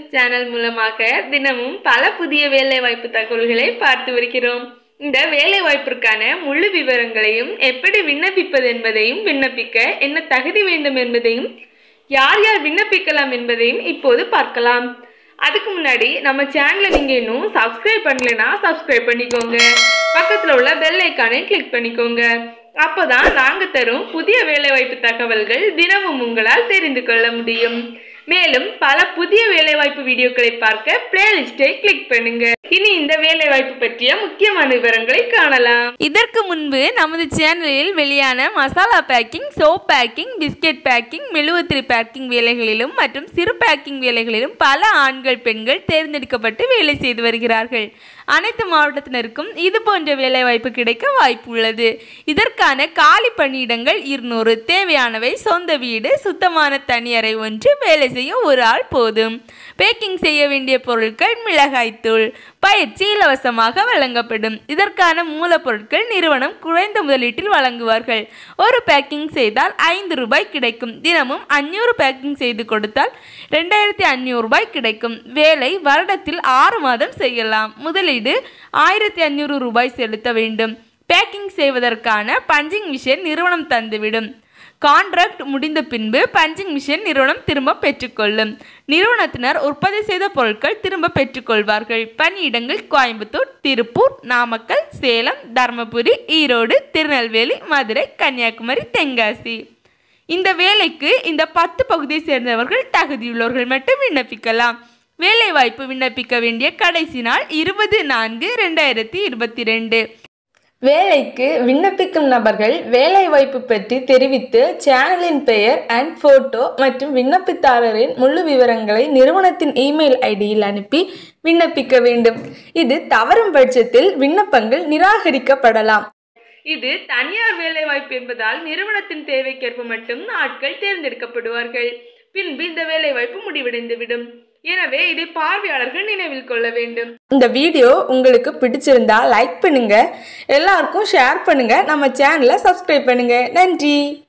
channel மூலமாக தினமும் பல புதிய வேலைவாய்ப்பு தகவல்களை பார்த்து வருகிறோம் இந்த வேலைவாய்ப்பிற்கான முழு விவரங்களையும் எப்படி விண்ணப்பிப்பது என்பதையும் விண்ணப்பிக்க என்ன தகுதி வேண்டும் என்பதையும் யார் யார் விண்ணப்பிக்கலாம் என்பதையும் இப்போது பார்க்கலாம் அதுக்கு முன்னாடி நம்ம சேனலை நீங்கள் இன்னும் சப்ஸ்கிரைப் பண்ணலைன்னா சப்ஸ்கிரைப் பண்ணிக்கோங்க பக்கத்தில் உள்ள பெல் ஐக்கானை கிளிக் பண்ணிக்கோங்க அப்போதான் நாங்கள் தரும் புதிய வேலைவாய்ப்பு தகவல்கள் தினமும் உங்களால் தெரிந்து கொள்ள முடியும் மேலும் பல புதிய வேலைவாய்ப்பு வீடியோக்களை பார்க்க பிளேலிஸ்டை கிளிக் பண்ணுங்க இனி இந்த வேலைவாய்ப்பு பற்றிய முக்கியமான விவரங்களை காணலாம் இதற்கு முன்பு நமது சேனலில் வெளியான masala packing soap packing biscuit packing மெழுகுத்திரி பேக்கிங் வேலைகளிலும் மற்றும் சிறு பேக்கிங் வேலைகளிலும் பல ஆண்கள் பெண்கள் தேர்ந்தெடுக்கப்பட்டு வேலை செய்து வருகிறார்கள் அனைத்து மாவட்டத்தினருக்கும் இது போன்ற வேலைவாய்ப்பு கிடைக்க வாய்ப்பு உள்ளது இதற்கான காலி பணியிடங்கள் இருநூறு தேவையானவை சொந்த வீடு சுத்தமான தனியறை ஒன்று வேலை செய்ய ஒரு ஆள் போதும் பேக்கிங் செய்ய வேண்டிய பொருட்கள் மிளகாய்த்தூள் பயிற்சி இலவசமாக வழங்கப்படும் இதற்கான மூலப்பொருட்கள் நிறுவனம் குறைந்த முதலீட்டில் வழங்குவார்கள் ஒரு பேக்கிங் செய்தால் ஐந்து ரூபாய் கிடைக்கும் தினமும் அஞ்சூறு பேக்கிங் செய்து கொடுத்தால் ரெண்டாயிரத்தி அஞ்சூறு ரூபாய் கிடைக்கும் வேலை வருடத்தில் ஆறு மாதம் செய்யலாம் முதலீடு ஆயிரத்தி அஞ்சூறு ரூபாய் செலுத்த வேண்டும் பேக்கிங் செய்வதற்கான பஞ்சிங் மிஷின் நிறுவனம் தந்துவிடும் கான்ட்ராக்ட் முடிந்த பின்பு பஞ்சிங் மிஷின் நிறுவனம் திரும்ப பெற்றுக்கொள்ளும் நிறுவனத்தினர் உற்பத்தி செய்த பொருட்கள் திரும்ப பெற்றுக்கொள்வார்கள் பணியிடங்கள் கோயம்புத்தூர் திருப்பூர் நாமக்கல் சேலம் தருமபுரி ஈரோடு திருநெல்வேலி மதுரை கன்னியாகுமரி தென்காசி இந்த வேலைக்கு இந்த பத்து பகுதியை சேர்ந்தவர்கள் தகுதியுள்ளவர்கள் மட்டும் விண்ணப்பிக்கலாம் வேலைவாய்ப்பு விண்ணப்பிக்க வேண்டிய கடைசி நாள் இருபது நான்கு ரெண்டாயிரத்தி இருபத்தி ரெண்டு வேலைக்கு விண்ணப்பிக்கும் நபர்கள் வேலைவாய்ப்பு பற்றி தெரிவித்து சேனலின் பெயர் அண்ட் போட்டோ மற்றும் விண்ணப்பித்தாரரின் முழு விவரங்களை நிறுவனத்தின் இமெயில் ஐடியில் அனுப்பி விண்ணப்பிக்க வேண்டும் இது தவறும் பட்சத்தில் விண்ணப்பங்கள் நிராகரிக்கப்படலாம் இது தனியார் வேலைவாய்ப்பு என்பதால் நிறுவனத்தின் தேவைக்கேற்ப மட்டும் ஆட்கள் தேர்ந்தெடுக்கப்படுவார்கள் பின்பு இந்த வேலைவாய்ப்பு முடிவடைந்துவிடும் எனவே இதை பார்வையாளர்கள் நினைவில் கொள்ள வேண்டும் இந்த வீடியோ உங்களுக்கு பிடிச்சிருந்தா லைக் பண்ணுங்க எல்லாருக்கும் ஷேர் பண்ணுங்க நம்ம சேனலை சப்ஸ்கிரைப் பண்ணுங்க நன்றி